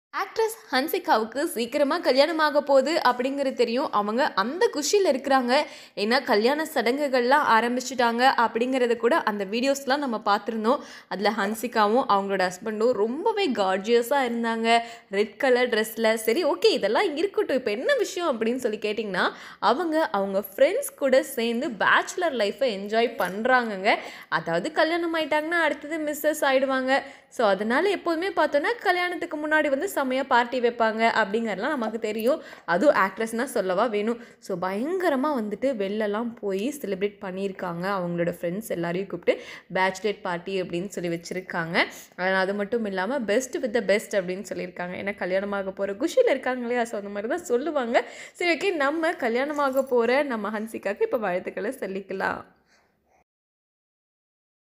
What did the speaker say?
actress ஹன்சிகாவுக்கு சீக்கிரமாக கல்யாணம் ஆக போகுது அப்படிங்கிறது தெரியும் அவங்க அந்த குஷியில் இருக்கிறாங்க ஏன்னா கல்யாண சடங்குகள்லாம் ஆரம்பிச்சிட்டாங்க அப்படிங்கிறத கூட அந்த வீடியோஸ்லாம் நம்ம பார்த்துருந்தோம் அதில் ஹன்சிகாவும் அவங்களோட ஹஸ்பண்டும் ரொம்பவே கார்ஜியஸாக இருந்தாங்க ரெட் கலர் ட்ரெஸ்ஸில் சரி ஓகே இதெல்லாம் இருக்கட்டும் இப்போ என்ன விஷயம் அப்படின்னு சொல்லி கேட்டிங்கன்னா அவங்க அவங்க ஃப்ரெண்ட்ஸ் கூட சேர்ந்து பேச்சுலர் லைஃப்பை என்ஜாய் பண்ணுறாங்கங்க அதாவது கல்யாணம் ஆயிட்டாங்கன்னா அடுத்தது மிஸ்ஸஸ் ஆயிடுவாங்க ஸோ அதனால் எப்போதுமே பார்த்தோன்னா கல்யாணத்துக்கு முன்னாடி வந்து செம்மையாக பார்ட்டி வைப்பாங்க அப்படிங்கிறதுலாம் நமக்கு தெரியும் அதுவும் ஆக்ட்ரஸ்னால் சொல்லவா வேணும் ஸோ பயங்கரமாக வந்துட்டு வெளிலலாம் போய் செலிப்ரேட் பண்ணியிருக்காங்க அவங்களோட ஃப்ரெண்ட்ஸ் எல்லாரையும் கூப்பிட்டு பேச்சுலேட் பார்ட்டி அப்படின்னு சொல்லி வச்சுருக்காங்க அது மட்டும் இல்லாமல் பெஸ்ட் வித் த பெஸ்ட் அப்படின்னு சொல்லியிருக்காங்க ஏன்னா கல்யாணமாக போகிற குஷியில் இருக்காங்க இல்லையா ஸோ அந்த மாதிரி தான் சொல்லுவாங்க சரி ஓகே நம்ம கல்யாணமாக போகிற நம்ம ஹன்சிகாக்கு இப்போ வாழ்த்துக்களை சொல்லிக்கலாம்